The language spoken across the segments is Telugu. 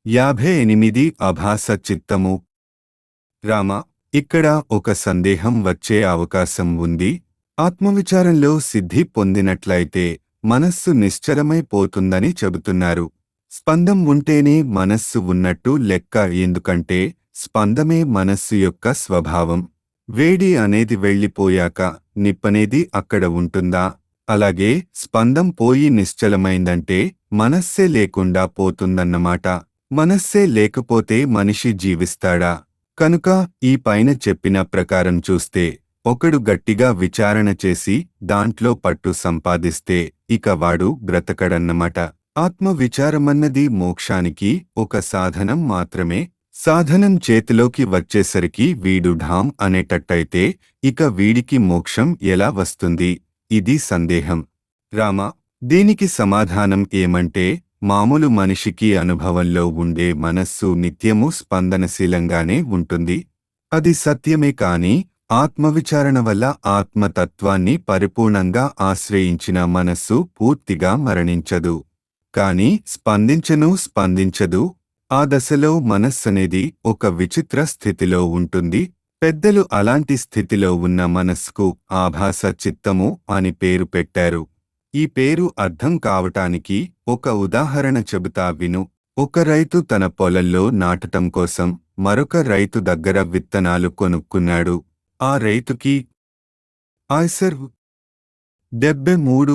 యాభై ఎనిమిది అభాస చిత్తము రామ ఇక్కడ ఒక సందేహం వచ్చే అవకాశం ఉంది ఆత్మవిచారంలో సిద్ధి పొందినట్లయితే మనస్సు నిశ్చలమైపోతుందని చెబుతున్నారు స్పందం ఉంటేనే మనస్సు ఉన్నట్టు లెక్క ఎందుకంటే స్పందమే మనస్సు యొక్క స్వభావం వేడి అనేది వెళ్ళిపోయాక నిప్పనేది అక్కడ ఉంటుందా అలాగే స్పందం పోయి నిశ్చలమైందంటే మనస్సే లేకుండా పోతుందన్నమాట మనస్సే లేకపోతే మనిషి జీవిస్తాడా కనుక ఈ పైన చెప్పిన ప్రకారం చూస్తే ఒకడు గట్టిగా విచారణ చేసి దాంట్లో పట్టు సంపాదిస్తే ఇక వాడు బ్రతకడన్నమాట ఆత్మ విచారమన్నది మోక్షానికి ఒక సాధనం మాత్రమే సాధనం చేతిలోకి వచ్చేసరికి వీడు ఢాం అనేటట్టయితే ఇక వీడికి మోక్షం ఎలా వస్తుంది ఇది సందేహం రామ దీనికి సమాధానం ఏమంటే మామూలు మనిషికి అనుభవంలో ఉండే మనస్సు నిత్యము స్పందనశీలంగానే ఉంటుంది అది సత్యమే కాని ఆత్మవిచారణ వల్ల ఆత్మతత్వాన్ని పరిపూర్ణంగా ఆశ్రయించిన మనస్సు పూర్తిగా మరణించదు కాని స్పందించను స్పందించదు ఆ దశలో మనస్సనేది ఒక విచిత్ర స్థితిలో ఉంటుంది పెద్దలు అలాంటి స్థితిలో ఉన్న మనస్సుకు ఆభాస చిత్తము అని పేరు పెట్టారు ఈ పేరు అర్థం కావటానికి ఒక ఉదాహరణ చెబుతా విను ఒక రైతు తన పొలంలో నాటటం కోసం మరొక రైతు దగ్గర విత్తనాలు కొనుక్కున్నాడు ఆ రైతుకి ఆయ్సర్ డెబ్బె మూడు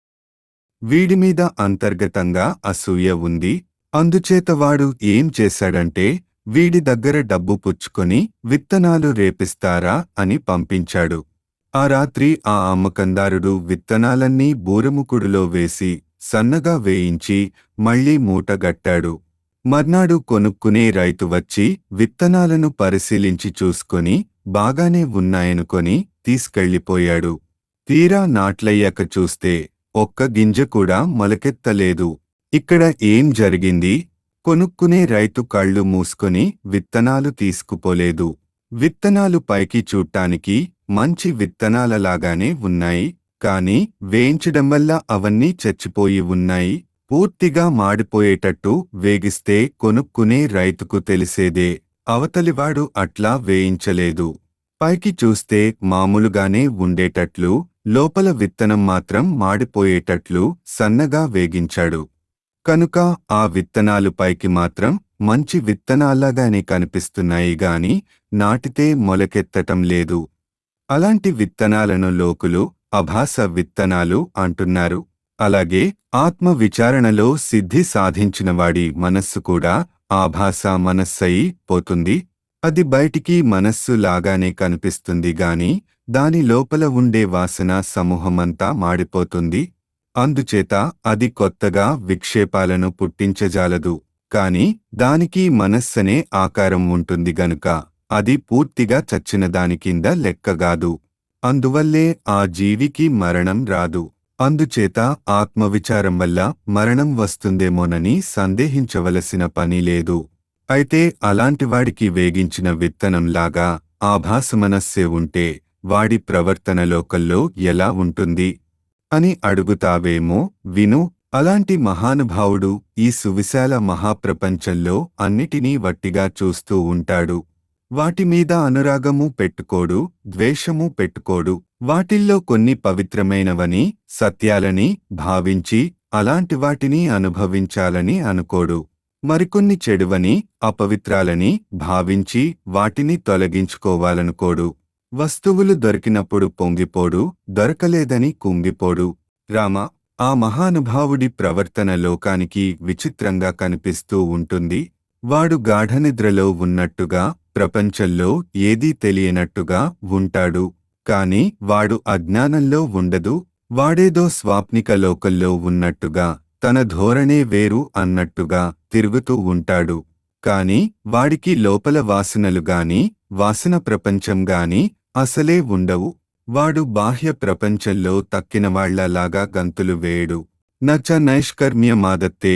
వీడిమీద అంతర్గతంగా అసూయ ఉంది అందుచేత వాడు ఏం చేశాడంటే వీడి దగ్గర డబ్బు పుచ్చుకొని విత్తనాలు రేపిస్తారా అని పంపించాడు ఆ రాత్రి ఆ అమ్మకందారుడు విత్తనాలన్నీ బూరముకుడులో వేసి సన్నగా వేయించి మళ్లీ మూటగట్టాడు మర్నాడు కొనుక్కునే రైతు వచ్చి విత్తనాలను పరిశీలించి చూసుకొని బాగానే ఉన్నాయనుకొని తీసుకెళ్ళిపోయాడు తీరా నాట్లయ్యాక చూస్తే ఒక్క గింజ కూడా మొలకెత్తలేదు ఇక్కడ ఏం జరిగింది కొనుక్కునే రైతు కళ్ళు మూసుకొని విత్తనాలు తీసుకుపోలేదు విత్తనాలు పైకి చూడ్టానికి మంచి విత్తనాలలాగానే ఉన్నాయి కాని వేయించడం వల్ల అవన్నీ చచ్చిపోయి ఉన్నాయి పూర్తిగా మాడిపోయేటట్టు వేగిస్తే కొనుక్కునే రైతుకు తెలిసేదే అవతలివాడు అట్లా వేయించలేదు పైకి చూస్తే మామూలుగానే ఉండేటట్లు లోపల విత్తనం మాత్రం మాడిపోయేటట్లు సన్నగా వేగించాడు కనుక ఆ విత్తనాలు పైకి మాత్రం మంచి విత్తనాల్లాగానే కనిపిస్తున్నాయి గాని నాటితే మొలకెత్తటం లేదు అలాంటి విత్తనాలను లోకులు అభాస విత్తనాలు అంటున్నారు అలాగే ఆత్మ విచారణలో సిద్ధి సాధించినవాడి మనస్సు కూడా ఆభాస మనస్సయి పోతుంది అది బయటికి మనస్సు లాగానే కనిపిస్తుంది గాని దాని లోపల ఉండే వాసన సమూహమంతా మాడిపోతుంది అందుచేత అది కొత్తగా విక్షేపాలను పుట్టించజాలదు కాని దానికి మనస్సనే ఆకారం ఉంటుంది గనుక అది పూర్తిగా చచ్చిన దాని కింద లెక్కగాదు అందువల్లే ఆ జీవికి మరణం రాదు అందుచేత ఆత్మవిచారం వల్ల మరణం వస్తుందేమోనని సందేహించవలసిన పని లేదు అయితే అలాంటివాడికి వేగించిన విత్తనంలాగా ఆభాసమనస్సే ఉంటే వాడి ప్రవర్తన లోకల్లో ఎలా ఉంటుంది అని అడుగుతావేమో విను అలాంటి మహానుభావుడు ఈ సువిశాల మహాప్రపంచంలో అన్నిటినీ వట్టిగా చూస్తూ ఉంటాడు వాటిమీద అనురాగము పెట్టుకోడు ద్వేషము పెట్టుకోడు వాటిల్లో కొన్ని పవిత్రమైనవని సత్యాలని భావించి అలాంటి వాటిని అనుభవించాలని అనుకోడు మరికొన్ని చెడువని అపవిత్రాలని భావించి వాటిని తొలగించుకోవాలనుకోడు వస్తువులు దొరికినప్పుడు పొంగిపోడు దొరకలేదని కుంగిపోడు రామ ఆ మహానుభావుడి ప్రవర్తన లోకానికి విచిత్రంగా కనిపిస్తూ ఉంటుంది వాడు గాఢనిద్రలో ఉన్నట్టుగా ప్రపంచంలో ఏదీ తెలియనట్టుగా ఉంటాడు కాని వాడు అజ్ఞానంలో ఉండదు వాడేదో స్వాప్నిక లోకల్లో ఉన్నట్టుగా తన ధోరణే వేరు అన్నట్టుగా తిరుగుతూ ఉంటాడు కాని వాడికి లోపల వాసనలు గాని వాసన ప్రపంచం గాని అసలే ఉండవు వాడు బాహ్య ప్రపంచంలో తక్కినవాళ్లలాగా గంతులు వేయడు నచ నైష్కర్మ్యమాదత్తే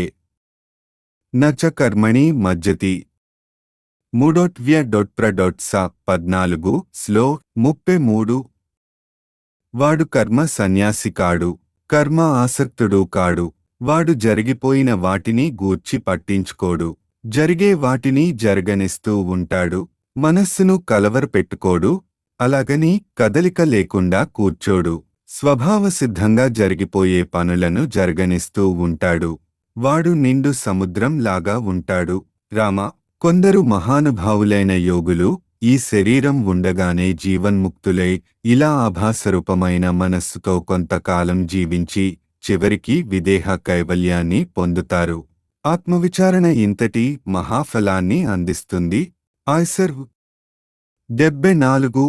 నచ కర్మణి మజ్జతి మూడోట్వ్య డొట్ప్ర డొట్స పద్నాలుగు స్లో ముప్పై మూడు వాడు కర్మ సన్యాసి కాడు కర్మ ఆసక్తుడు కాడు వాడు జరిగిపోయిన వాటిని గూర్చి పట్టించుకోడు జరిగే వాటిని జరగనిస్తూ ఉంటాడు మనస్సును కలవరపెట్టుకోడు అలాగని కదలిక లేకుండా కూర్చోడు స్వభావసిద్ధంగా జరిగిపోయే పనులను జరగనిస్తూ ఉంటాడు వాడు నిండు సముద్రం లాగా ఉంటాడు రామ కొందరు మహానుభావులైన యోగులు ఈ శరీరం ఉండగానే జీవన్ముక్తులై ఇలా ఆభాసరూపమైన మనస్సుతో కొంతకాలం జీవించి చివరికి విదేహ కైవల్యాన్ని పొందుతారు ఆత్మవిచారణ ఇంతటి మహాఫలాన్ని అందిస్తుంది ఆయ్సర్ డెబ్బై నాలుగు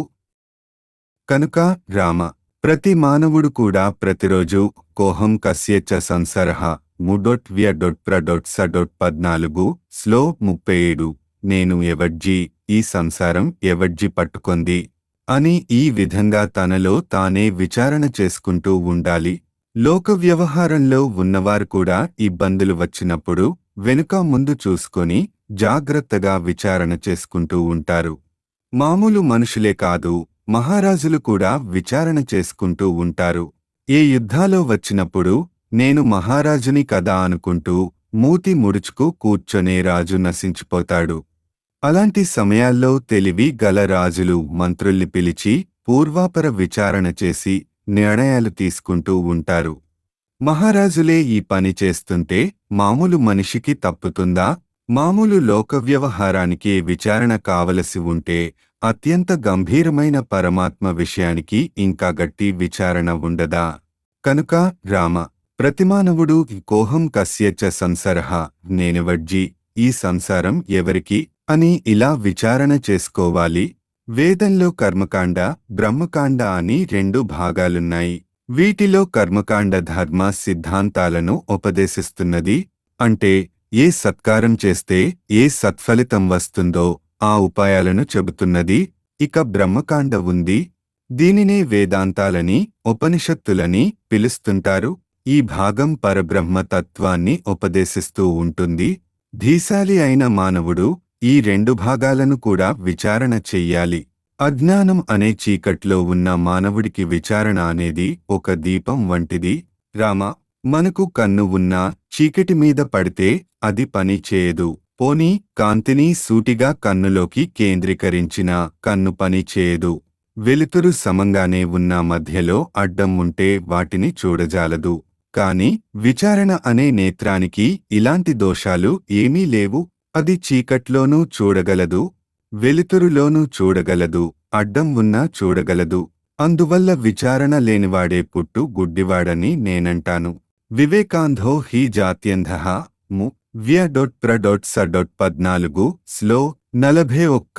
కనుక రామ ప్రతి మానవుడు కూడా ప్రతిరోజు కోహం కస్యచ సంసరహ ముడొట్ వ్య డొట్ ప్ర డొట్ స డొట్ పద్నాలుగు స్లో ముప్పై ఏడు నేను ఎవడ్జీ ఈ సంసారం ఎవడ్జి పట్టుకొంది అని ఈ విధంగా తనలో తానే విచారణ చేసుకుంటూ ఉండాలి లోక వ్యవహారంలో ఉన్నవారు కూడా ఇబ్బందులు వచ్చినప్పుడు వెనుక ముందు చూసుకొని జాగ్రత్తగా విచారణ చేసుకుంటూ ఉంటారు మామూలు మనుషులే కాదు మహారాజులు కూడా విచారణ చేసుకుంటూ ఉంటారు ఏ యుద్ధాలో వచ్చినప్పుడు నేను మహారాజుని కదా అనుకుంటూ మూతి ముడుచుకు కూర్చొనే రాజు నశించిపోతాడు అలాంటి సమయాల్లో తెలివి గల రాజులు మంత్రుల్ని పిలిచి పూర్వాపర విచారణ చేసి నిర్ణయాలు తీసుకుంటూ ఉంటారు మహారాజులే ఈ పని చేస్తుంటే మామూలు మనిషికి తప్పుతుందా మామూలు లోక వ్యవహారానికి విచారణ కావలసి ఉంటే అత్యంత గంభీరమైన పరమాత్మ విషయానికి ఇంకా గట్టి విచారణ ఉండదా కనుక రామ ప్రతిమానవుడు కోహం కస్యచ సంసరహ నేనెవడ్జి ఈ సంసారం ఎవరికి అని ఇలా విచారణ చేసుకోవాలి వేదంలో కర్మకాండ బ్రహ్మకాండ అని రెండు భాగాలున్నాయి వీటిలో కర్మకాండ ధర్మ సిద్ధాంతాలను ఉపదేశిస్తున్నది అంటే ఏ సత్కారం చేస్తే ఏ సత్ఫలితం వస్తుందో ఆ ఉపాయాలను చెబుతున్నది ఇక బ్రహ్మకాండ ఉంది దీనినే వేదాంతాలని ఉపనిషత్తులని పిలుస్తుంటారు ఈ భాగం పరబ్రహ్మ తత్వాన్ని ఉపదేశిస్తూ ఉంటుంది ధీశాలి అయిన మానవుడు ఈ రెండు భాగాలను కూడా విచారణ చెయ్యాలి అజ్ఞానం అనే చీకట్లో ఉన్న మానవుడికి విచారణ అనేది ఒక దీపం వంటిది రామ మనకు కన్ను ఉన్నా చీకటి మీద పడితే అది పని చేయదు పోనీ కాంతిని సూటిగా కన్నులోకి కేంద్రీకరించిన కన్ను పని చేయదు వెలుతురు సమంగానే ఉన్న మధ్యలో అడ్డం ఉంటే వాటిని చూడజాలదు కాని విచారణ అనే నేత్రానికి ఇలాంటి దోషాలు ఏమీ లేవు అది చీకట్లోనూ చూడగలదు వెలుతురులోనూ చూడగలదు అడ్డం ఉన్నా చూడగలదు అందువల్ల విచారణ లేనివాడే పుట్టు గుడ్డివాడని నేనంటాను వివేకాంధో హీ జాత్యంధ ము వ్య డొట్ ప్ర డొట్ స డొట్ పద్నాలుగు స్లో నలభై ఒక్క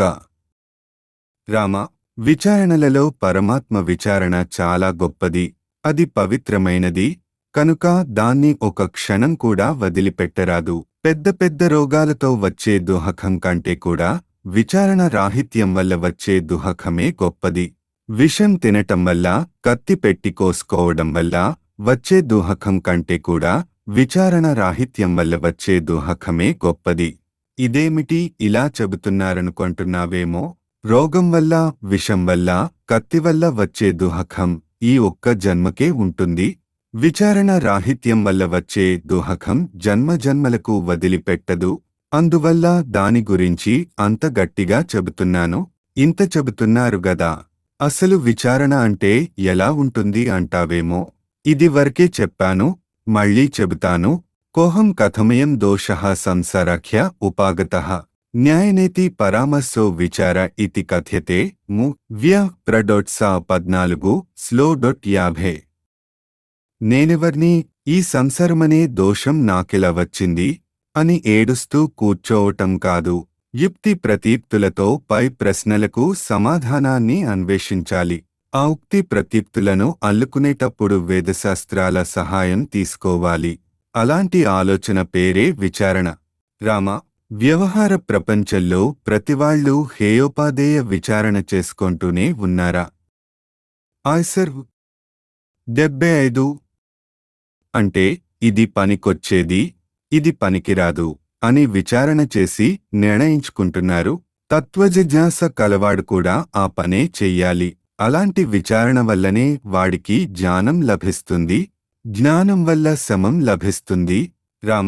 రామ విచారణలలో పరమాత్మ విచారణ చాలా గొప్పది అది పవిత్రమైనది కనుక దాన్ని ఒక క్షణం కూడా వదిలిపెట్టరాదు పెద్ద పెద్ద రోగాలతో వచ్చే దుహకం కంటే కూడా విచారణ రాహిత్యం వల్ల వచ్చే దుహకమే గొప్పది విషం తినటం వల్ల కత్తి పెట్టి కోసుకోవడం వల్ల వచ్చే దుహకం కంటే కూడా విచారణ రాహిత్యం వల్ల వచ్చే దుహకమే గొప్పది ఇదేమిటి ఇలా చెబుతున్నారనుకుంటున్నావేమో రోగం వల్ల విషం వల్ల కత్తి వల్ల వచ్చే దుహకం ఈ ఒక్క జన్మకే ఉంటుంది విచారణ రాహిత్యం వల్ల వచ్చే దుహకం జన్మ జన్మలకు వదిలిపెట్టదు అందువల్ల దాని గురించి అంత గట్టిగా చెబుతున్నాను ఇంత చెబుతున్నారు గదా అసలు విచారణ అంటే ఎలా ఉంటుంది అంటావేమో ఇది వరకే చెప్పాను మళ్ళీ చెబుతాను కోహం కథమయం దోష సంసరఖ్య ఉపాగత న్యాయనేతి పరామర్శో విచార ఇతి కథ్యతే ము వ్య ప్రడొట్స పద్నాలుగు స్లో డొట్ యాభై నేనెవర్ని ఈ సంసారమనే దోషం నాకెలా వచ్చింది అని ఏడుస్తూ కూర్చోవటం కాదు యుక్తి ప్రతీప్తులతో పై ప్రశ్నలకు సమాధానాన్ని అన్వేషించాలి ఆ ఉక్తి ప్రతీప్తులను అల్లుకునేటప్పుడు వేదశాస్త్రాల సహాయం తీసుకోవాలి అలాంటి ఆలోచన పేరే విచారణ రామ వ్యవహార ప్రపంచంలో ప్రతివాళ్లూ హేయోపాదేయ విచారణ చేసుకుంటూనే ఉన్నారా ఆయ్సర్ డెబ్బై ఐదు అంటే ఇది పనికొచ్చేది ఇది పనికిరాదు అని విచారణ చేసి నిర్ణయించుకుంటున్నారు తత్వజిజ్ఞాస కలవాడు కూడా ఆ పనే చెయ్యాలి అలాంటి విచారణ వల్లనే వాడికి జ్ఞానం లభిస్తుంది జ్ఞానం వల్ల సమం లభిస్తుంది రామ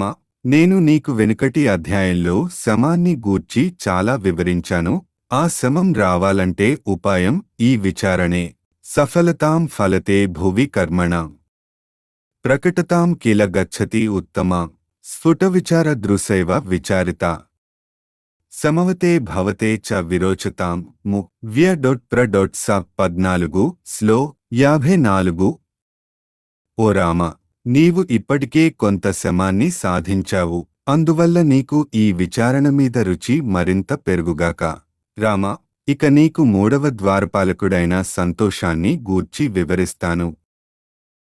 నేను నీకు వెనుకటి అధ్యాయంలో శమాన్ని గూర్చి చాలా వివరించాను ఆ శమం రావాలంటే ఉపాయం ఈ విచారణే సఫలతాం ఫలతే భువి కర్మణ ప్రకటతాం కిల గచ్చతి ఉత్తమ స్ఫుట విచార దృశైవ విచారిత సమవతే భవతే చ విరోచతాం ము వ్య డొట్ ప్ర డొట్ స పద్నాలుగు స్లో యాభై నాలుగు ఓ రామ నీవు ఇప్పటికే కొంత శమాన్ని సాధించావు అందువల్ల నీకు ఈ విచారణ మీద రుచి మరింత పెరుగుగాక రామ ఇక నీకు మూడవ ద్వారపాలకుడైన సంతోషాన్ని గూర్చి వివరిస్తాను